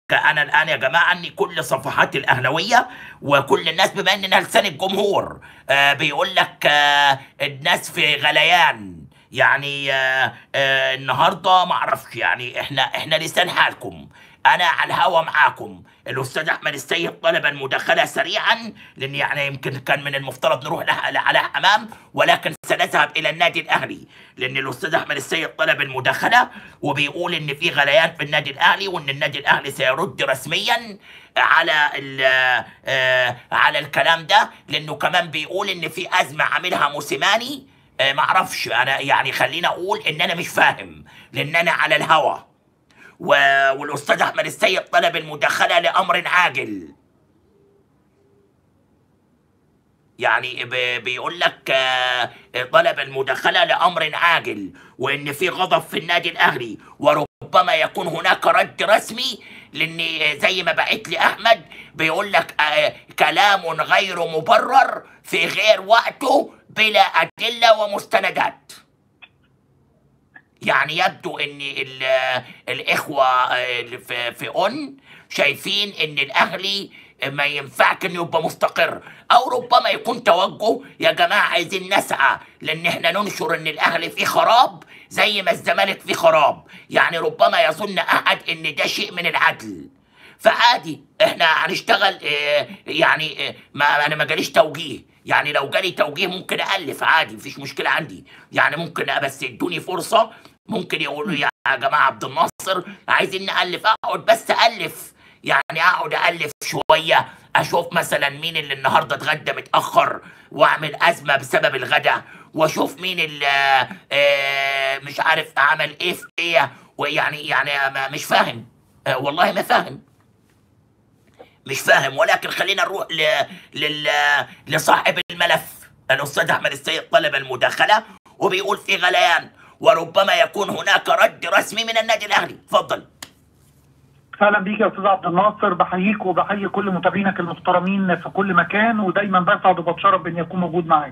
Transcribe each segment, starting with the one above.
انا الان يا جماعه اني كل صفحات الاهلاويه وكل الناس بما اننا لسان الجمهور آه بيقول لك آه الناس في غليان يعني آه آه النهارده ما اعرفش يعني احنا احنا لسان حالكم انا على الهوا معاكم الاستاذ احمد السيد طلب المداخله سريعا لان يعني يمكن كان من المفترض نروح لها على امام ولكن سنذهب الى النادي الاهلي لان الاستاذ احمد السيد طلب المداخله وبيقول ان في غليان في النادي الاهلي وان النادي الاهلي سيرد رسميا على آه على الكلام ده لانه كمان بيقول ان في ازمه عاملها موسيماني آه ما اعرفش انا يعني خليني اقول ان انا مش فاهم لان انا على الهوا و... والاستاذ احمد السيد طلب المداخله لامر عاجل يعني ب... بيقول لك آه، طلب المداخله لامر عاجل وان في غضب في النادي الاهلي وربما يكون هناك رد رسمي لان زي ما بعت لي احمد بيقول لك آه، كلام غير مبرر في غير وقته بلا ادله ومستندات يعني يبدو ان ال- الاخوه اللي في في اون شايفين ان الاهلي ما ينفعش انه يبقى مستقر او ربما يكون توجه يا جماعه عايزين نسعى لان احنا ننشر ان الاهلي فيه خراب زي ما الزمالك فيه خراب يعني ربما يظن احد ان ده شيء من العدل فعادي احنا هنشتغل اه، يعني اه، ما انا ما جاليش توجيه يعني لو جالي توجيه ممكن الف عادي مفيش مشكله عندي يعني ممكن بس ادوني فرصه ممكن يقولوا يا جماعه عبد الناصر عايزين نالف اقعد بس الف يعني اقعد الف شويه اشوف مثلا مين اللي النهارده اتغدى متاخر واعمل ازمه بسبب الغداء واشوف مين اللي آه، مش عارف عمل ايه في ايه ويعني يعني ما- مش فاهم آه، والله ما فاهم مش فاهم ولكن خلينا نروح ل... لل... لصاحب الملف الاستاذ احمد السيد طلب المداخله وبيقول في غليان وربما يكون هناك رد رسمي من النادي الاهلي اتفضل اهلا بيك يا استاذ عبد الناصر بحييك وبحيي كل متابعينك المحترمين في كل مكان ودايما بسعد وبتشرف باني اكون موجود معاك.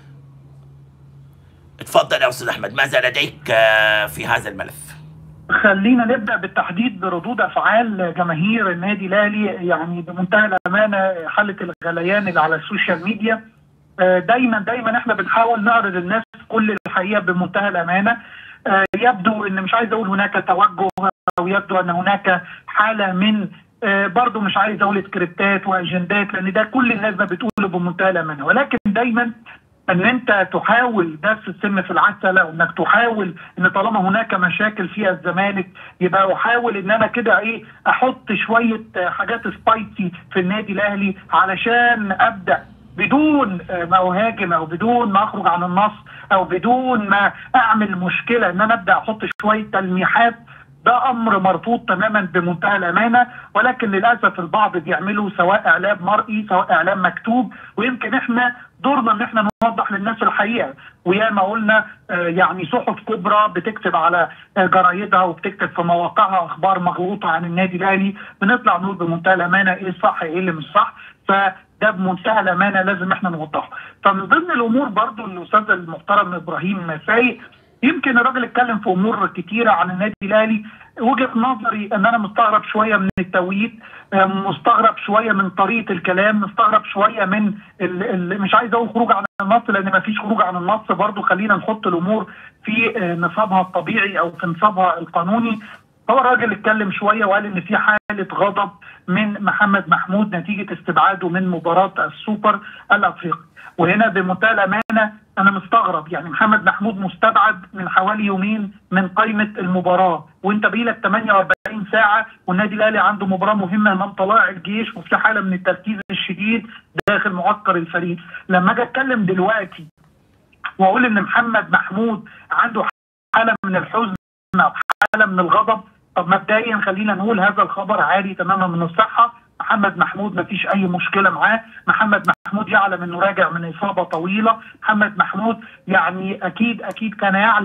اتفضل يا استاذ احمد ماذا لديك آه، في هذا الملف خلينا نبدا بالتحديد بردود افعال جماهير النادي الاهلي يعني بمنتهى الامانه حاله الغليان اللي على السوشيال ميديا آه، دايما دايما احنا بنحاول نعرض للناس كل الحقيقه بمنتهى الامانه آه، يبدو ان مش عايز اقول هناك توجه او يبدو ان هناك حاله من آه، برضو مش عايز اقول سكريبتات واجندات لان ده كل الناس ما بتقوله بمنتهى الامانه ولكن دايما ان انت تحاول دس السم في العسل او انك تحاول ان طالما هناك مشاكل فيها الزمالك يبقى احاول ان انا كده ايه احط شويه آه، حاجات سبايسي في النادي الاهلي علشان ابدا بدون آه، ما اهاجم او بدون ما اخرج عن النص او بدون ما اعمل مشكله ان انا ابدا احط شويه تلميحات ده امر مرفوض تماما بمنتهى الامانه ولكن للاسف البعض بيعملوا سواء اعلام مرئي سواء اعلام مكتوب ويمكن احنا دورنا ان احنا نوضح للناس الحقيقه وياما قلنا آه، يعني صحف كبرى بتكتب على آه، جرايدها وبتكتب في مواقعها اخبار مغلوطه عن النادي الاهلي بنطلع نقول بمنتهى الامانه ايه الصح ايه اللي مش صح فده بمنتهى الامانه لازم احنا نوضحه فمن ضمن الامور برضو الاستاذ المحترم ابراهيم فايق يمكن الراجل اتكلم في امور كتيره عن النادي الاهلي وجهه نظري ان انا مستغرب شويه من التوقيت آه، مستغرب شويه من طريقه الكلام مستغرب شويه من ال ال مش عايز اقول خروج عن النص لان ما فيش خروج عن النص برضو خلينا نحط الامور في آه، نصابها الطبيعي او في نصابها القانوني هو الراجل اتكلم شويه وقال ان في حاله غضب من محمد محمود نتيجه استبعاده من مباراه السوبر الافريقي وهنا بمنتهى الامانه انا مستغرب يعني محمد محمود مستبعد من حوالي يومين من قائمه المباراه وانت بقيلك 48 ساعه والنادي الاهلي عنده مباراه مهمه امام طلائع الجيش وفي حاله من التركيز الشديد داخل معسكر الفريق لما اجي اتكلم دلوقتي واقول ان محمد محمود عنده حاله من الحزن او حاله من الغضب طب مبدئيا خلينا نقول هذا الخبر عالي تماما من الصحه محمد محمود ما فيش اي مشكله معاه محمد محمود يعلم انه راجع من اصابه طويله محمد محمود يعني اكيد اكيد كان يعلم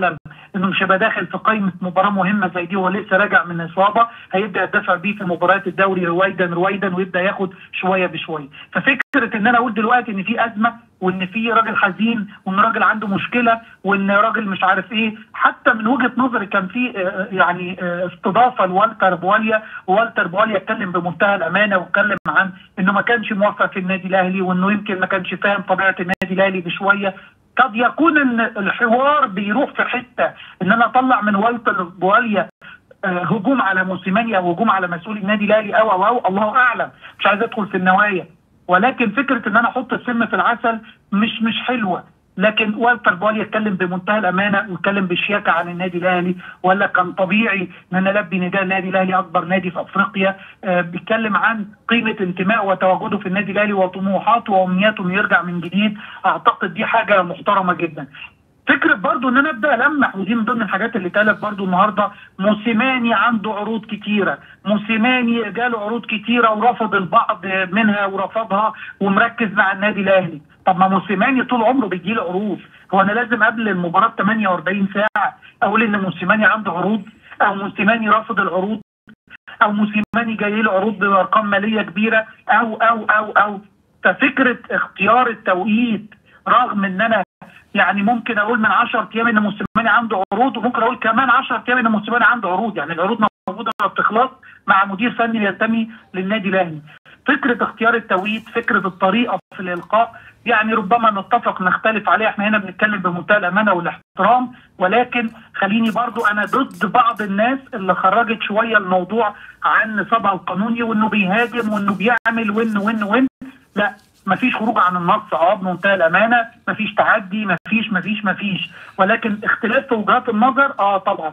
انه مش هيبقى داخل في قائمه مباراه مهمه زي دي وهو لسه راجع من اصابه هيبدا يدفع بيه في مباريات الدوري رويدا رويدا ويبدا ياخد شويه بشويه ففكره ان انا اقول دلوقتي ان في ازمه وان في راجل حزين وان راجل عنده مشكله وان راجل مش عارف ايه حتى من وجهه نظري كان في آه، يعني آه، استضافه لوالتر بواليا ووالتر بواليا اتكلم بمنتهى الامانه واتكلم عن انه ما كانش موفق في النادي الاهلي وانه يمكن ما كانش فاهم طبيعه النادي الاهلي بشويه قد يكون ان الحوار بيروح في حته ان انا اطلع من والتر بواليا آه، هجوم على موسيماني او هجوم على مسؤول النادي الاهلي او او او الله اعلم مش عايز ادخل في النوايا ولكن فكره ان انا احط السم في العسل مش مش حلوه لكن والتر بوالي يتكلم بمنتهى الامانه ويتكلم بشياكه عن النادي الاهلي ولا كان طبيعي ان انا البي نداء النادي الاهلي اكبر نادي في افريقيا آه بيتكلم عن قيمه انتمائه وتواجده في النادي الاهلي وطموحاته وامنياته انه يرجع من جديد اعتقد دي حاجه محترمه جدا فكره برضو ان انا ابدا المح ودي من ضمن الحاجات اللي اتقالت برضو النهارده موسيماني عنده عروض كتيره موسيماني جاله عروض كتيره ورفض البعض منها ورفضها ومركز مع النادي الاهلي طب ما موسيماني طول عمره بيجي له عروض هو انا لازم قبل المباراه 48 ساعه اقول ان موسيماني عنده عروض او موسيماني رافض العروض او موسيماني جاي له عروض بارقام ماليه كبيره او او او او ففكره اختيار التوقيت رغم ان انا يعني ممكن اقول من 10 ايام ان موسيماني عنده عروض وممكن اقول كمان 10 ايام ان موسيماني عنده عروض يعني العروض موجوده ما بتخلص مع مدير فني ينتمي للنادي الاهلي فكره اختيار التوقيت فكره الطريقه في الالقاء يعني ربما نتفق نختلف عليه احنا هنا بنتكلم بمنتهى الامانه والاحترام ولكن خليني برضو انا ضد بعض الناس اللي خرجت شويه الموضوع عن نصابها القانوني وانه بيهاجم وانه بيعمل وان وان وان لا مفيش خروج عن النص اه بمنتهى الامانه مفيش تعدي مفيش مفيش مفيش ولكن اختلاف في وجهات النظر اه طبعا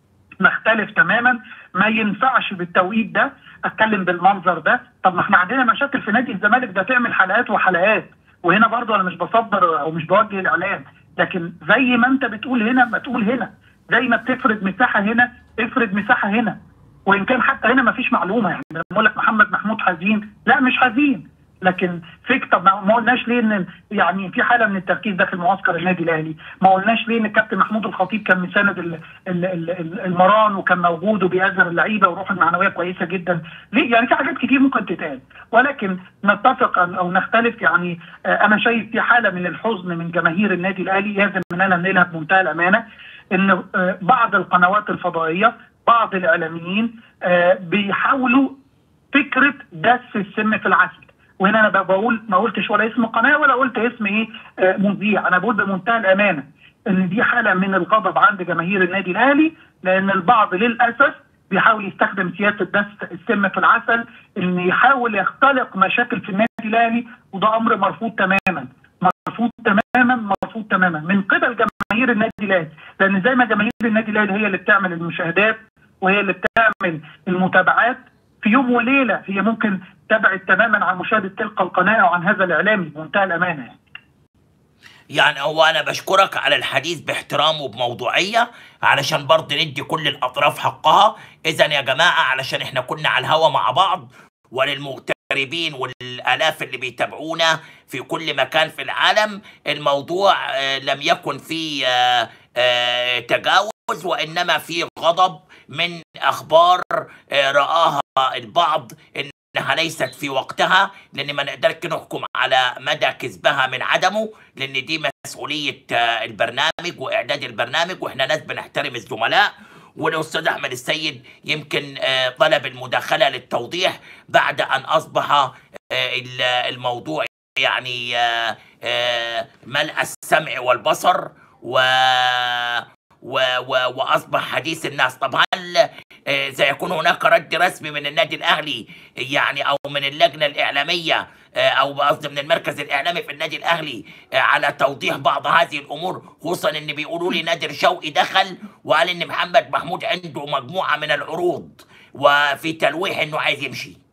نختلف تماما ما ينفعش بالتوقيت ده اتكلم بالمنظر ده طب ما احنا عندنا مشاكل في نادي الزمالك ده تعمل حلقات وحلقات وهنا برضو انا مش بصدر او مش بوجه الاعلام لكن زي ما انت بتقول هنا ما تقول هنا زي ما بتفرد مساحه هنا افرد مساحه هنا وان كان حتى هنا ما فيش معلومه يعني لما اقول لك محمد محمود حزين لا مش حزين لكن فيك طب ما قلناش ليه ان يعني في حاله من التركيز داخل معسكر النادي الاهلي ما قلناش ليه ان الكابتن محمود الخطيب كان مساند المران وكان موجود وبيأزر اللعيبه وروح المعنويه كويسه جدا ليه يعني في حاجات كتير ممكن تتقال ولكن نتفق او نختلف يعني انا شايف في حاله من الحزن من جماهير النادي الاهلي لازم ان انا انقلها بمنتهى الامانه ان بعض القنوات الفضائيه بعض الاعلاميين بيحاولوا فكره دس السم في العسل وهنا انا بقول ما قلتش ولا اسم قناه ولا قلت اسم ايه آه مذيع انا بقول بمنتهى الامانه ان دي حاله من الغضب عند جماهير النادي الاهلي لان البعض للاسف بيحاول يستخدم سياسه دس السم في العسل ان يحاول يختلق مشاكل في النادي الاهلي وده امر مرفوض تماما مرفوض تماما مرفوض تماما من قبل جماهير النادي الاهلي لان زي ما جماهير النادي الاهلي هي اللي بتعمل المشاهدات وهي اللي بتعمل المتابعات في يوم وليله هي ممكن تبعد تماما عن مشاهده تلك القناه او عن هذا الاعلامي بمنتهى الامانه يعني. يعني هو انا بشكرك على الحديث باحترام وبموضوعيه علشان برضه ندي كل الاطراف حقها اذا يا جماعه علشان احنا كنا على الهوا مع بعض وللمغتربين والالاف اللي بيتابعونا في كل مكان في العالم الموضوع لم يكن فيه تجاوز وانما في غضب من اخبار راها البعض انها ليست في وقتها لان ما نقدرش نحكم على مدى كذبها من عدمه لان دي مسؤوليه البرنامج واعداد البرنامج واحنا ناس بنحترم الزملاء والاستاذ احمد السيد يمكن طلب المداخله للتوضيح بعد ان اصبح الموضوع يعني ملء السمع والبصر و و و واصبح حديث الناس طب هل سيكون هناك رد رسمي من النادي الاهلي يعني او من اللجنه الاعلاميه او قصدي من المركز الاعلامي في النادي الاهلي على توضيح بعض هذه الامور خصوصا ان بيقولوا لي نادر شوقي دخل وقال ان محمد محمود عنده مجموعه من العروض وفي تلويح انه عايز يمشي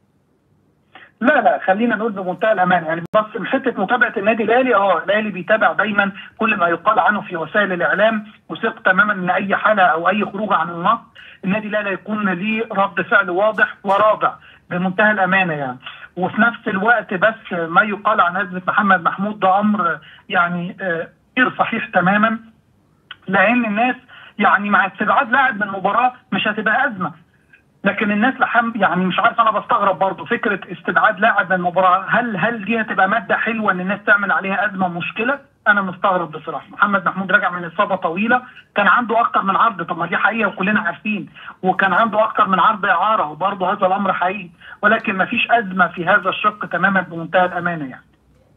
لا لا خلينا نقول بمنتهى الامانه يعني بس من حته متابعه النادي الاهلي اه الاهلي بيتابع دايما كل ما يقال عنه في وسائل الاعلام وثق تماما ان اي حاله او اي خروج عن النص النادي الاهلي يكون ليه رد فعل واضح ورادع بمنتهى الامانه يعني وفي نفس الوقت بس ما يقال عن ازمه محمد محمود ده امر يعني غير صحيح تماما لان الناس يعني مع استبعاد لاعب من المباراه مش هتبقى ازمه لكن الناس لحم يعني مش عارف انا بستغرب برضه فكره استبعاد لاعب من المباراه هل هل دي هتبقى ماده حلوه ان الناس تعمل عليها ازمه مشكله؟ انا مستغرب بصراحه محمد محمود راجع من اصابه طويله كان عنده اكتر من عرض طب ما دي حقيقه وكلنا عارفين وكان عنده اكتر من عرض اعاره وبرضه هذا الامر حقيقي ولكن ما فيش ازمه في هذا الشق تماما بمنتهى الامانه يعني